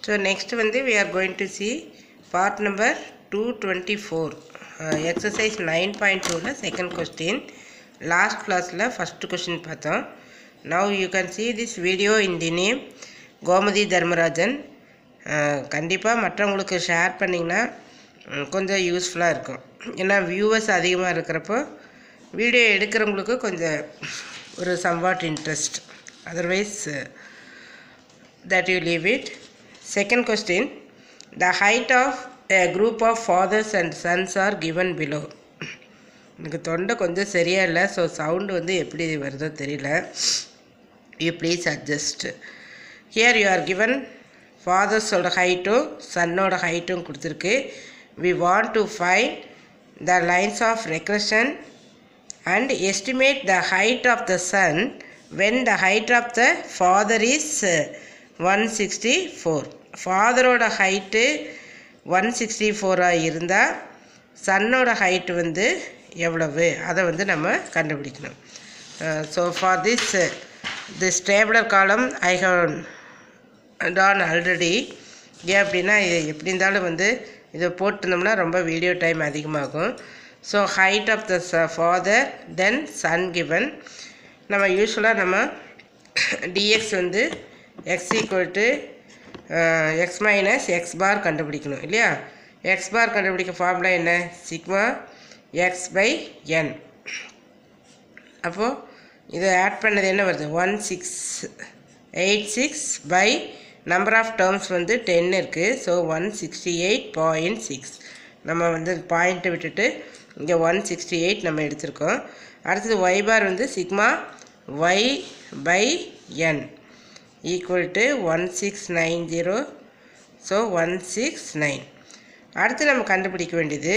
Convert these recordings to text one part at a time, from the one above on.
So next வந்து we are going to see part number two twenty four exercise nine point டூவில் second question last கிளாஸில் first question பார்த்தோம் now you can see this video in the name Gomathi Dharmarajan கண்டிப்பாக மற்றவங்களுக்கு share பண்ணிங்கன்னா ம், கொஞ்சம் யூஸ்ஃபுல்லாக இருக்கும் ஏன்னா வியூவர்ஸ் அதிகமாக இருக்கிறப்போ வீடியோ எடுக்கிறவங்களுக்கு கொஞ்சம் ஒரு somewhat interest otherwise that you leave it. Second question The height of a group of fathers and sons are given below. எனக்கு தொண்டை கொஞ்சம் சரியா இல்லை ஸோ சவுண்டு வந்து எப்படி வருதோ தெரியல you please adjust here you are given ஃபாதர்ஸோட ஹைட்டும் சன்னோட ஹைட்டும் கொடுத்துருக்கு we want to find the lines of regression and estimate the height of the son when the height of the father is one sixty four ஃபாதரோட height one sixty ஃபோராக இருந்தால் சன்னோட height வந்து எவ்வளவு அதை வந்து நம்ம கண்டுபிடிக்கணும் so for this this tabular column I have Don already ஏன் அப்படின்னா இது எப்படி இருந்தாலும் வந்து இதை போட்டிருந்தோம்னா ரொம்ப வீடியோ டைம் அதிகமாகும் so height of the father then son given நம்ம யூஸ்வலாக நம்ம டிஎக்ஸ் வந்து x equal to x minus x bar கண்டுபிடிக்கணும் இல்லையா எக்ஸ் பார் கண்டுபிடிக்க ஃபார்முலா என்ன சிக்மா எக்ஸ் பை என் அப்போது இதை ஆட் பண்ணது என்ன வருது one six eight six by number of terms வந்து டென் இருக்குது so one sixty eight point six நம்ம வந்து பாயிண்ட்டை விட்டுட்டு இங்கே ஒன் சிக்ஸ்டி எயிட் நம்ம எடுத்திருக்கோம் அடுத்தது ஒய் பார் வந்து sigma y by n equal to one six nine zero so one six nine அடுத்து நம்ம கண்டுபிடிக்க வேண்டியது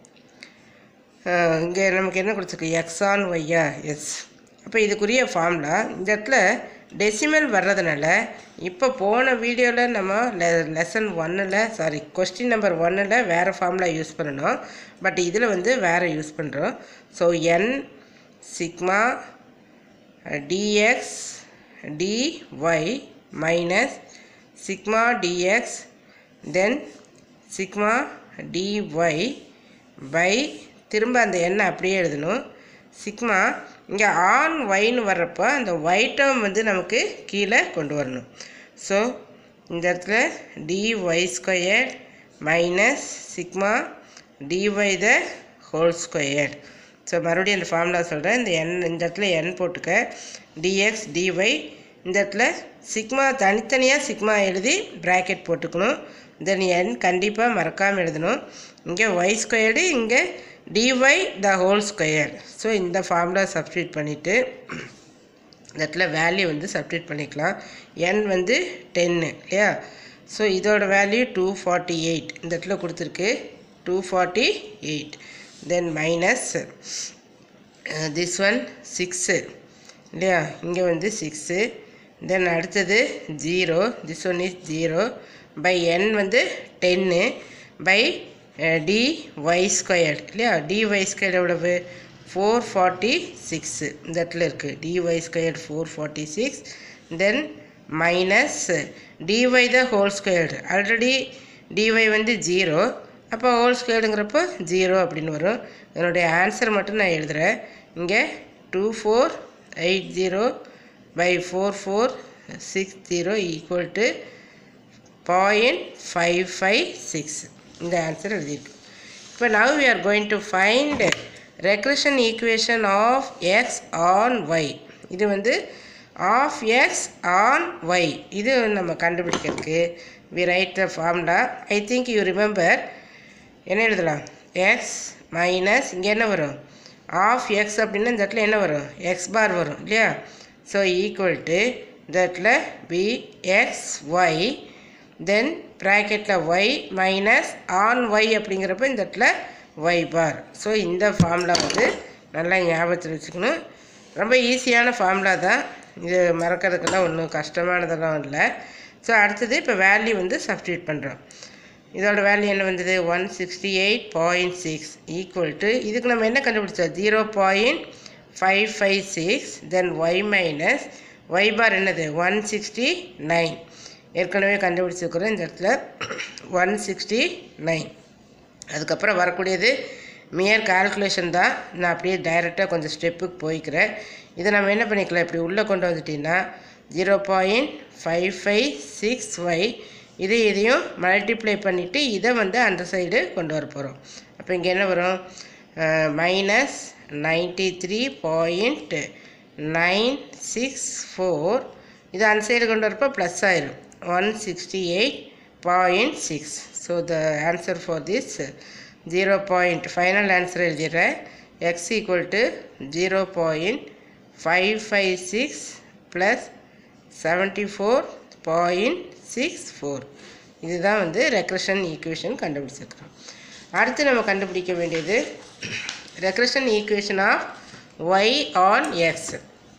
இங்கே நமக்கு என்ன கொடுத்துருக்கு எக்ஸ் ஆன் ஒய்யா எஸ் அப்போ இதுக்குரிய ஃபார்முலா இந்த இடத்துல டெசிமல் வர்றதுனால இப்போ போன வீடியோவில் நம்ம லெசன் ஒன்னில் சாரி கொஸ்டின் நம்பர் ஒன்னில் வேறு ஃபார்முலா யூஸ் பண்ணணும் பட் இதில் வந்து வேறு யூஸ் பண்ணுறோம் so n sigma dx dy minus sigma dx then sigma dy by திரும்ப அந்த எண்ணை அப்படியே எழுதணும் சிக்மா இங்கே ஆன் ஒய்னு வர்றப்போ அந்த ஒய் டேர்ம் வந்து நமக்கு கீழே கொண்டு வரணும் ஸோ இந்த இடத்துல dy square minus sigma dy the whole square so மறுபடியும் அந்த ஃபார்முலா சொல்கிறேன் இந்த என் இந்த இடத்துல என் போட்டுக்க டிஎக்ஸ் டிஒய் இந்த இடத்துல சிக்மா தனித்தனியாக சிக்மா எழுதி ப்ராக்கெட் போட்டுக்கணும் தென் என் கண்டிப்பாக மறக்காமல் எழுதணும் இங்கே ஒய் ஸ்கொயர்டு இங்கே dy the whole square so இந்த ஃபார்முலா சப்ஸ்டியூட் பண்ணிவிட்டு இந்த இடத்துல வேல்யூ வந்து சப்ஸ்டியூட் பண்ணிக்கலாம் என் வந்து டென்னு இல்லையா ஸோ இதோட வேல்யூ டூ ஃபார்ட்டி எயிட் இந்த இடத்துல கொடுத்துருக்கு two forty eight then minus this one six இல்லையா இங்கே வந்து சிக்ஸு தென் அடுத்தது zero this one is zero by n வந்து ten by d y squared இல்லையா டி ஒய் ஸ்கொயர்டு எவ்வளவு ஃபோர் ஃபார்ட்டி சிக்ஸு இந்த இடத்துல இருக்குது dy squared four forty six then minus dy the whole squared already dy வந்து zero அப்போ whole ஸ்கொயர்டுங்கிறப்போ zero அப்படின்னு வரும் என்னுடைய ஆன்சர் மட்டும் நான் எழுதுகிறேன் இங்கே two four eight zero by four four six zero equal to point five five six இந்த ஆன்சர் எழுதியிருக்கு இப்போ now we are going to find regression equation of x on y இது வந்து ஆஃப் எக்ஸ் ஆன் ஒய் இது நம்ம கண்டுபிடிக்கிறதுக்கு we write the formula I think you remember என்ன எழுதலாம் எக்ஸ் மைனஸ் இங்கே என்ன வரும் ஆஃப் எக்ஸ் அப்படின்னா இந்த இடத்துல என்ன வரும் எக்ஸ் பார் வரும் இல்லையா ஸோ ஈக்குவல் டு இந்த இடத்துல பி எக்ஸ் ஒய் தென் ப்ராக்கெட்டில் ஒய் மைனஸ் ஆன் ஒய் அப்படிங்கிறப்ப இந்த இடத்துல ஒய் பார் ஸோ இந்த ஃபார்முலா வந்து நல்லா ஞாபகத்தில் வச்சுக்கணும் ரொம்ப ஈஸியான ஃபார்முலா தான் இது மறக்கிறதுக்கெல்லாம் ஒன்றும் கஷ்டமானதெல்லாம் இல்லை ஸோ அடுத்தது இப்போ வேல்யூ வந்து சப்ஸ்டியூட் பண்ணுறோம் இதோட வேல்யூ என்ன வந்தது one sixty eight point six equal to இதுக்கு நம்ம என்ன கண்டுபிடிச்சோம் zero point five five six then y minus y bar என்னது ஒன் சிக்ஸ்டி நைன் ஏற்கனவே கண்டுபிடிச்சிருக்கிறோம் இந்த இடத்துல ஒன் சிக்ஸ்டி நைன் அதுக்கப்புறம் வரக்கூடியது மியர் கால்குலேஷன் தான் நான் அப்படியே டைரெக்டாக கொஞ்சம் ஸ்டெப்புக்கு போய்க்கிறேன் இதை நம்ம என்ன பண்ணிக்கலாம் இப்படி உள்ளே கொண்டு வந்துட்டிங்கன்னா zero point five five six y இது இதையும் மல்டிப்ளை பண்ணிவிட்டு இதை வந்து அந்த சைடு கொண்டு வர போகிறோம் அப்போ இங்கே என்ன வரும் minus ninety three point nine six four இது அந்த சைடு கொண்டு வரப்போ ப்ளஸ் ஆயிரும் one sixty eight point six so the answer for this zero point final answer எழுதிடுறேன் x equal to zero point five five six plus seventy four point six four இதுதான் வந்து regression equation கண்டுபிடிச்சிருக்கிறோம் அடுத்து நம்ம கண்டுபிடிக்க வேண்டியது regression equation of y on x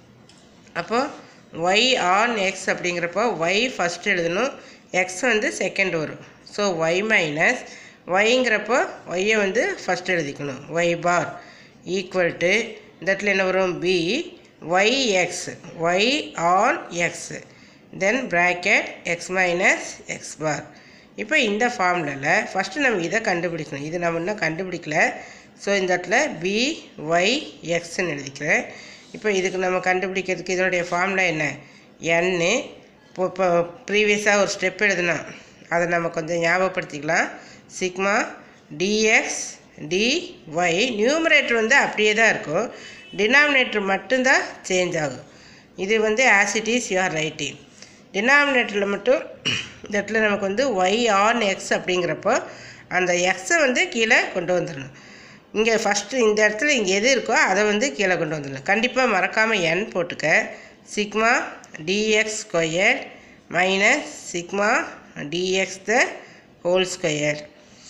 அப்போ y on x அப்படிங்கிறப்போ ஒய் ஃபஸ்ட் எழுதணும் எக்ஸ் வந்து செகண்ட் வரும் ஸோ ஒய் மைனஸ் ஒய்ங்கிறப்போ ஒய்யை வந்து ஃபஸ்ட் எழுதிக்கணும் ஒய் பார் ஈக்குவல் டு இந்த இடத்துல என்ன வரும் b y x y on x then bracket x minus x bar இப்போ இந்த ஃபார்முலாவில் ஃபஸ்ட்டு நம்ம இதை கண்டுபிடிக்கணும் இது நம்ம இன்னும் கண்டுபிடிக்கல ஸோ இந்த இடத்துல பி ஒய் எக்ஸ்ன்னு எழுதிக்கிறேன் இப்போ இதுக்கு நம்ம கண்டுபிடிக்கிறதுக்கு இதனுடைய ஃபார்முலா என்ன என்னு இப்போ இப்போ ப்ரீவியஸாக ஒரு ஸ்டெப் எழுதணும் அதை நம்ம கொஞ்சம் ஞாபகப்படுத்திக்கலாம் சிக்மா டிஎக்ஸ் டிஒய் நியூமரேட்டர் வந்து அப்படியே தான் இருக்கும் டினாமினேட்டர் மட்டும்தான் சேஞ்ச் ஆகும் இது வந்து ஆசிட்டிஸ் யூஆர் ரைட்டிங் டினாமினேட்டரில் மட்டும் இந்த இடத்துல நமக்கு வந்து ஒய் ஆன் எக்ஸ் அப்படிங்கிறப்போ அந்த எக்ஸை வந்து கீழே கொண்டு வந்துடணும் இங்கே ஃபஸ்ட்டு இந்த இடத்துல இங்கே எது இருக்கோ அதை வந்து கீழே கொண்டு வந்துடணும் கண்டிப்பாக மறக்காமல் என் போட்டுக்க sigma dx square minus sigma dx the whole square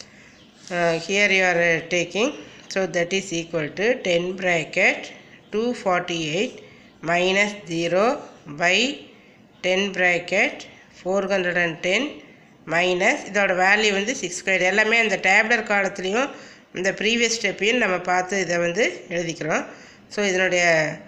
here you are taking so that is equal to ten bracket two forty eight minus zero by ten bracket four hundred and ten minus இதோட value வந்து six square எல்லாமே அந்த டேப்லர் காலத்துலேயும் இந்த previous ஸ்டெப்பையும் நம்ம பார்த்து இதை வந்து எழுதிக்கிறோம் ஸோ இதனுடைய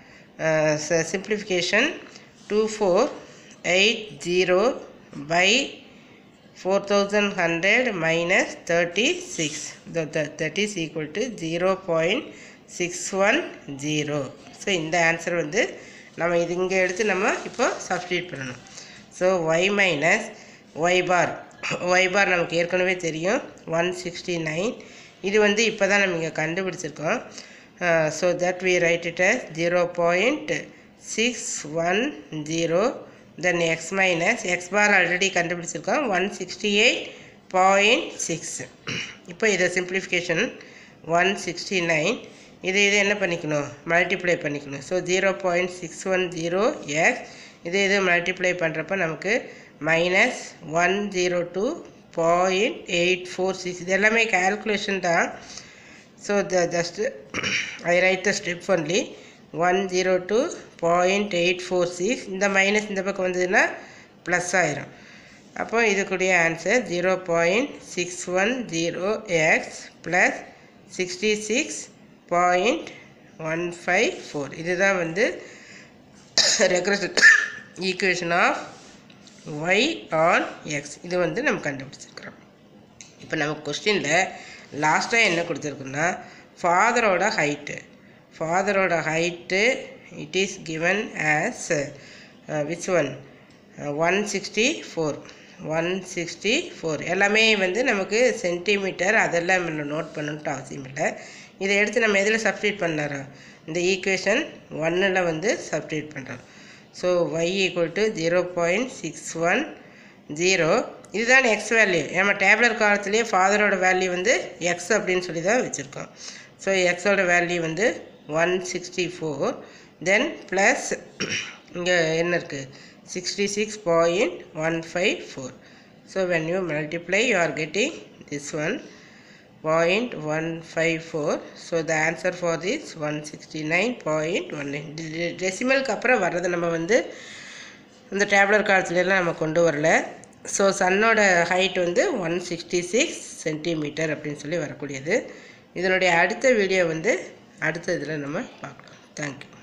simplification two four eight zero by four thousand hundred minus thirty six that is equal to zero point six one zero so இந்த ஆன்சர் வந்து நம்ம இது இங்கே எடுத்து நம்ம இப்போ சப்ஸ்டியூட் பண்ணணும் so y minus y bar y bar நமக்கு ஏற்கனவே தெரியும் ஒன் சிக்ஸ்டி நைன் இது வந்து இப்போ தான் நம்ம இங்கே கண்டுபிடிச்சிருக்கோம் so that we write it as zero point six one zero then x minus x bar already கண்டுபிடிச்சிருக்கோம் one sixty eight point six இப்போ இதை சிம்பிளிஃபிகேஷன் ஒன் சிக்ஸ்டி நைன் இது இது என்ன பண்ணிக்கணும் மல்டிப்ளை பண்ணிக்கணும் so zero point six one zero x இது இது மல்டிப்ளை பண்ணுறப்ப நமக்கு minus one zero two point eight four six இது எல்லாமே கேல்குலேஷன் தான் so the just I write the step only one zero two point eight four six இந்த minus இந்த பக்கம் வந்ததுன்னா ப்ளஸ் ஆயிரும் அப்போ இதுக்குடைய answer zero point six one zero x plus sixty six point one five four இதுதான் வந்து regression equation of y on x இது வந்து நம்ம கண்டுபிடிச்சிருக்கிறோம் இப்போ நமக்கு கொஸ்டினில் லாஸ்ட்டாக என்ன கொடுத்துருக்குன்னா ஃபாதரோட ஹைட்டு ஃபாதரோட height it is given as which one one sixty four one sixty four எல்லாமே வந்து நமக்கு சென்டிமீட்டர் அதெல்லாம் நோட் பண்ணணுன்ட்டு அவசியம் இல்லை இதை எடுத்து நம்ம எதில் சப்ஸ்டியூட் பண்ணுறோம் இந்த ஈக்குவேஷன் ஒன்னில் வந்து சப்ஸ்டியூட் பண்ணுறோம் so y equal to zero point six one zero இதுதான் எக்ஸ் வேல்யூ நம்ம டேப்லர் காலத்துலேயே ஃபாதரோட வேல்யூ வந்து எக்ஸ் அப்படின்னு சொல்லி தான் வச்சுருக்கோம் ஸோ எக்ஸோட வேல்யூ வந்து one sixty four then plus இங்கே என்ன இருக்குது sixty six point one five four so when you multiply you are getting this one point one five four so the answer for this one sixty nine point one nine டெசிமலுக்கு அப்புறம் வர்றது நம்ம வந்து இந்த டேப்லர் காலத்துலலாம் நம்ம கொண்டு வரல ஸோ சன்னோட ஹைட் வந்து ஒன் சிக்ஸ்டி சிக்ஸ் சென்டிமீட்டர் அப்படின்னு சொல்லி வரக்கூடியது இதனுடைய அடுத்த வீடியோ வந்து அடுத்த இதில் நம்ம பார்க்கலாம் தேங்க்யூ